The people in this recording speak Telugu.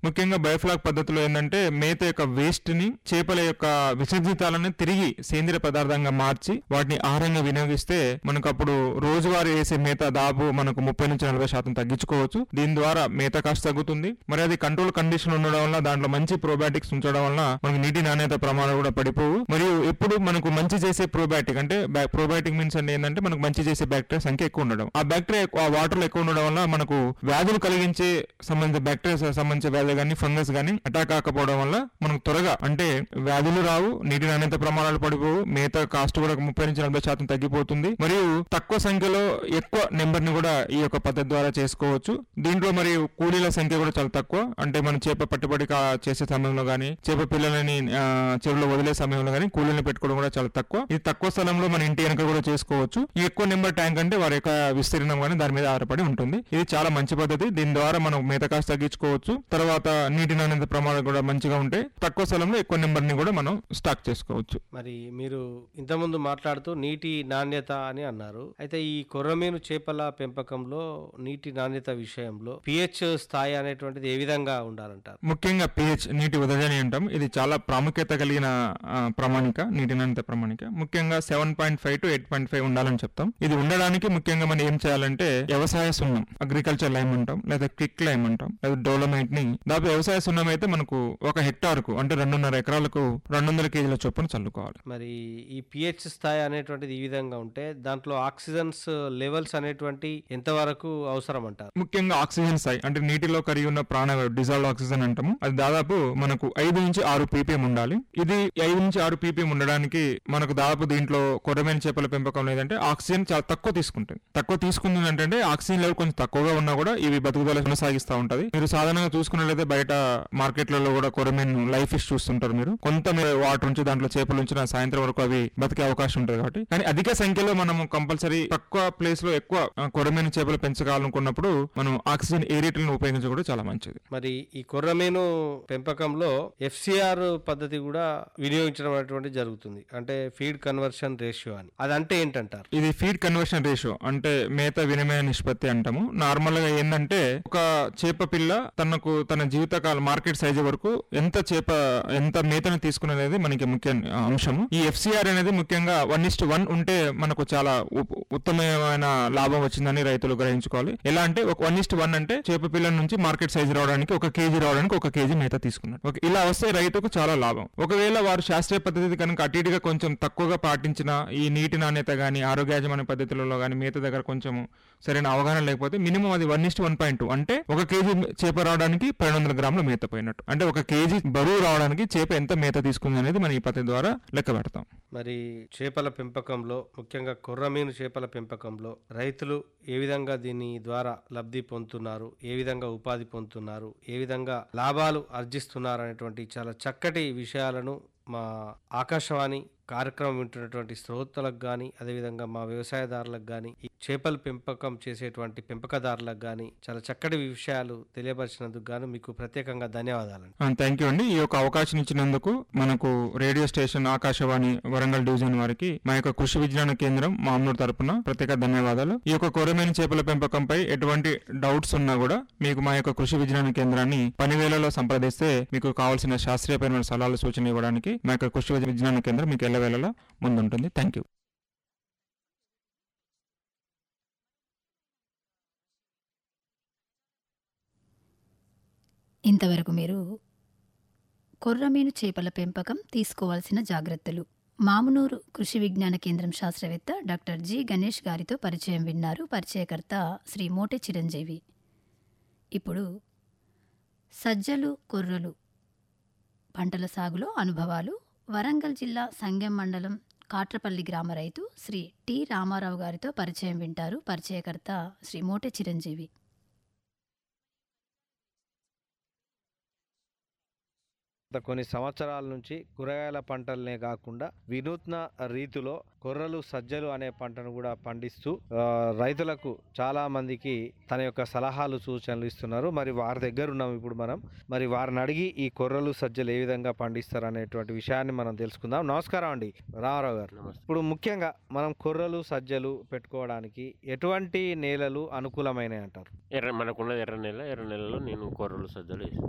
ముఖ్యంగా బయోఫ్లాక్ పద్ధతిలో ఏంటంటే మేత యొక్క వేస్ట్ ని చేపల యొక్క విసర్జితాలను తిరిగి సేంద్రియ పదార్థంగా మార్చి వాటిని ఆహారంగా వినియోగిస్తే మనకు అప్పుడు రోజువారీ వేసే మేత దాదాపు మనకు ముప్పై నుంచి నలభై శాతం తగ్గించుకోవచ్చు దీని ద్వారా మేత కాస్ట్ తగ్గుతుంది మరి అది కంట్రోల్ కండిషన్ ఉండడం వల్ల దాంట్లో మంచి ప్రోబయాటిక్స్ ఉంచడం వల్ల మనకు నీటి నాణ్యత ప్రమాణాలు కూడా పడిపోవు మరియు ఎప్పుడు మనకు మంచి చేసే ప్రోబయాటిక్ అంటే ప్రోబయాటిక్ మీన్స్ అంటే ఏంటంటే మనకు మంచి చేసే బ్యాక్టీరియా సంఖ్య ఎక్కువ ఉండడం ఆ బ్యాక్టీరియా ఎక్కువ- ఆ వాటర్ ఎక్కువ ఉండడం వల్ల మనకు వ్యాధులు కలిగించే సంబంధించిన బ్యాక్టీరియా సంబంధించిన వ్యాధులు కానీ ఫంగస్ కానీ అటాక్ కాకపోవడం వల్ల మనకు త్వరగా అంటే వ్యాధులు రావు నీటి నాణ్యత ప్రమాణాలు పడిపోవు మేత కాస్ట్ కూడా ముప్పై నుంచి నలభై శాతం తగ్గిపోతుంది మరియు తక్కువ సంఖ్యలో ఎక్కువ నెంబర్ ని కూడా ఈ యొక్క పద్ధతి ద్వారా చేసుకోవచ్చు దీంట్లో మరియు కూలీల సంఖ్య కూడా చాలా తక్కువ అంటే మనం చేప పట్టుబడి కా- చేసే సమయంలో కానీ చేప పిల్లలని ఆ, చెరువులో వదిలే సమయంలో కానీ కూలీలను పెట్టుకోవడం కూడా చాలా తక్కువ ఇది తక్కువ స్థలంలో మన ఇంటి వెనక కూడా చేసుకోవచ్చు ఈ ఎక్కువ నెంబర్ ట్యాంక్ అంటే వారి యొక్క విస్తీర్ణం కానీ దాని మీద ఆధారపడి ఉంటుంది ఇది చాలా మంచి పద్ధతి దీని ద్వారా మనం మిగతా కాస్ట్ తగ్గించుకోవచ్చు తర్వాత నీటి నాణ్యత ప్రమాణాలు కూడా మంచిగా ఉంటాయి తక్కువ స్థలంలో ఎక్కువ నెంబర్ ని కూడా మనం స్టాక్ చేసుకోవచ్చు మరి మీరు ఇంతకుముందు మాట్లాడుతూ నీటి నాణ్యత అని అన్నారు అయితే ఈ కొర్రమీను చేపల పెంపకంలో నీటి నాణ్యత విషయంలో పిహెచ్ స్థాయి అనేటువంటిది ఏ విధంగా ఉండాలంటారు ముఖ్యంగా పిహెచ్ నీటి ఉదజని అంటాం ఇది చాలా ప్రాముఖ్యత కలిగిన ఆ, ప్రామాణిక నీటి నాణ్యత ప్రామాణిక ముఖ్యంగా seven point five to eight point five ఉండాలని చెప్తాం ఇది ఉండడానికి ముఖ్యంగా మనం ఏం చేయాలంటే వ్యవసాయ సున్నం అగ్రికల్చర్ లైమ్ అంటాం లేదా క్విక్ లైమ్ అంటాం లేదా డోలమైట్ ని దాదాపు వ్యవసాయ సున్నం అయితే మనకు ఒక హెక్టార్ కు అంటే రెండున్నర ఎకరాలకు రెండు వందల కేజీల చొప్పున చల్లుకోవాలి మరి ఈ పిహెచ్ స్థాయి అనేటువంటిది ఈ విధంగా ఉంటే దాంట్లో ఆక్సిజన్స్ లెవెల్స్ అనేటువంటి ఎంతవరకు అవసరం అంటారు ముఖ్యంగా ఆక్సిజన్ స్థాయి అంటే నీటిలో కరిగి ఉన్న ప్రాణ డిజాల్వ్ ఆక్సిజన్ అంటాము అది దాదాపు మనకు ఐదు నుంచి ఆరు పీపీఎం ఉండాలి ఇది ఐదు నుంచి ఆరు పీపీఎం ఉండడానికి మనకు దాదాపు దీంట్లో కొర్రమైన చేపల పెంపకం లేదంటే ఆక్సిజన్ చాలా తక్కువ తీసుకుంటుంది తక్కువ తీసుకుంటుంది అంటే ఆక్సిజన్ లెవెల్ కొంచెం తక్కువగా ఉన్నా కూడా ఇవి బతుకుదల కొనసాగిస్తూ ఉంటది మీరు సాధారణంగా చూసుకున్నట్లయితే బయట మార్కెట్లలో కూడా కొరమీన్ లైఫ్ ఫిష్ చూస్తుంటారు మీరు కొంత మీరు వాటర్ ఉంచి దాంట్లో చేపలు ఉంచిన సాయంత్రం వరకు అవి బతికే అవకాశం ఉంటుంది కాబట్టి కానీ అధిక సంఖ్యలో మనం కంపల్సరీ తక్కువ ప్లేస్ లో ఎక్కువ కొరమైన చేపలు పెంచకాలనుకున్నప్పుడు మనం ఆక్సిజన్ ఏరియాలను ఉపయోగించడం కూడా చాలా మంచిది మరి ఈ కొర్రమీను పెంపకంలో ఎఫ్సిఆర్ పద్ధతి కూడా వినియోగించడం అనేటువంటి జరుగుతుంది అంటే ఫీడ్ కన్వర్షన్ రేషియో అని అదంటే ఏంటంటారు ఇది ఫీడ్ కన్వర్షన్ రేషియో అంటే మేత వినిమయ నిష్పత్తి అంటాము నార్మల్ గా ఏంటంటే ఒక చేప పిల్ల తనకు తన జీవితకాలం మార్కెట్ సైజ్ వరకు ఎంత చేప ఎంత మేతను తీసుకునేది మనకి ముఖ్య అంశము ఈ ఎఫ్సిఆర్ అనేది ముఖ్యంగా వన్ ఇస్ట్ వన్ ఉంటే మనకు చాలా ఉప్- ఉత్తమమైన లాభం వచ్చిందని రైతులు గ్రహించుకోవాలి ఎలా అంటే ఒక వన్ ఇస్ట్ వన్ అంటే చేప పిల్ల నుంచి మార్కెట్ సైజ్ రావడానికి ఒక కేజీ రావడానికి ఒక కేజీ మేత తీసుకున్నారు ఓకే ఇలా వస్తే రైతుకు చాలా లాభం ఒకవేళ వారు శాస్త్రీయ పద్ధతి కనుక అటు ఇటుగా కొంచెం తక్కువగా పాటించిన ఈ నీటి నాణ్యత గానీ ఆరోగ్య యాజమాన్య పద్ధతులలో గానీ మేత దగ్గర కొంచెం సరైన అవగాహన లేకపోతే మినిమం అది one is to one point two అంటే ఒక కేజీ చేప రావడానికి పన్నెండు వందల గ్రాముల మేత పోయినట్టు అంటే ఒక కేజీ బరువు రావడానికి చేప ఎంత మేత తీసుకుంది అనేది మనం ఈ పద్ధతి ద్వారా లెక్క పెడతాం మరి చేపల పెంపకంలో ముఖ్యంగా కొర్రమీను చేపల పెంపకంలో రైతులు ఏ విధంగా దీని ద్వారా లబ్ధి పొందుతున్నారు ఏ విధంగా ఉపాధి పొందుతున్నారు ఏ విధంగా లాభాలు ఆర్జిస్తున్నారు అనేటువంటి చాలా చక్కటి విషయాలను మా ఆకాశవాణి కార్యక్రమం వింటున్నటువంటి శ్రోతలకు కానీ అదేవిధంగా మా వ్యవసాయదారులకు కానీ ఈ చేపల పెంపకం చేసేటువంటి పెంపకదారులకు కానీ చాలా చక్కటి విషయాలు తెలియపరిచినందుకు గాను మీకు ప్రత్యేకంగా ధన్యవాదాలు థ్యాంక్ యూ అండి ఈ యొక్క అవకాశం ఇచ్చినందుకు మనకు radio station Akashvani Warangal division వారికి మా యొక్క కృషి విజ్ఞాన కేంద్రం మామూలు తరపున ప్రత్యేక ధన్యవాదాలు ఈ యొక్క కొరమైన చేపల పెంపకంపై ఎటువంటి డౌట్స్ ఉన్నా కూడా మీకు మా యొక్క కృషి విజ్ఞాన కేంద్రాన్ని పనివేళలో సంప్రదిస్తే మీకు కావాల్సిన శాస్త్రీయపరమైన సలహాలు సూచనలు ఇవ్వడానికి మా యొక్క కృషి విజ్ఞాన కేంద్రం మీకు ఎల్లవేళలా ముందుంటుంది థ్యాంక్ యూ ఇంతవరకు మీరు కొర్రమీను చేపల పెంపకం తీసుకోవాల్సిన జాగ్రత్తలు మామునూరు కృషి విజ్ఞాన కేంద్రం శాస్త్రవేత్త డాక్టర్ జి గణేష్ గారితో పరిచయం విన్నారు పరిచయకర్త శ్రీ మోటె చిరంజీవి ఇప్పుడు సజ్జలు కొర్రలు పంటల సాగులో అనుభవాలు వరంగల్ జిల్లా సంగెం మండలం కాట్రపల్లి గ్రామ రైతు శ్రీ టి రామారావు గారితో పరిచయం వింటారు పరిచయకర్త శ్రీ మోటె చిరంజీవి గత కొన్ని సంవత్సరాల నుంచి కూరగాయల పంటలనే కాకుండా వినూత్న రీతిలో కొర్రలు సజ్జలు అనే పంటను కూడా పండిస్తూ ఆ, రైతులకు చాలా మందికి తన యొక్క సలహాలు సూచనలు ఇస్తున్నారు మరి వారి దగ్గర ఉన్నాం ఇప్పుడు మనం మరి వారిని అడిగి ఈ కొర్రలు సజ్జలు ఏ విధంగా పండిస్తారు అనేటువంటి విషయాన్ని మనం తెలుసుకుందాం నమస్కారం అండి రామారావు గారు ఇప్పుడు ముఖ్యంగా మనం కొర్రలు సజ్జలు పెట్టుకోవడానికి ఎటువంటి నేలలు అనుకూలమైనవి అంటారు ఎర్ర మనకున్నది ఎర్ర నెల ఎర్ర నెలలో నేను కూరలు సజ్జలు వేసాను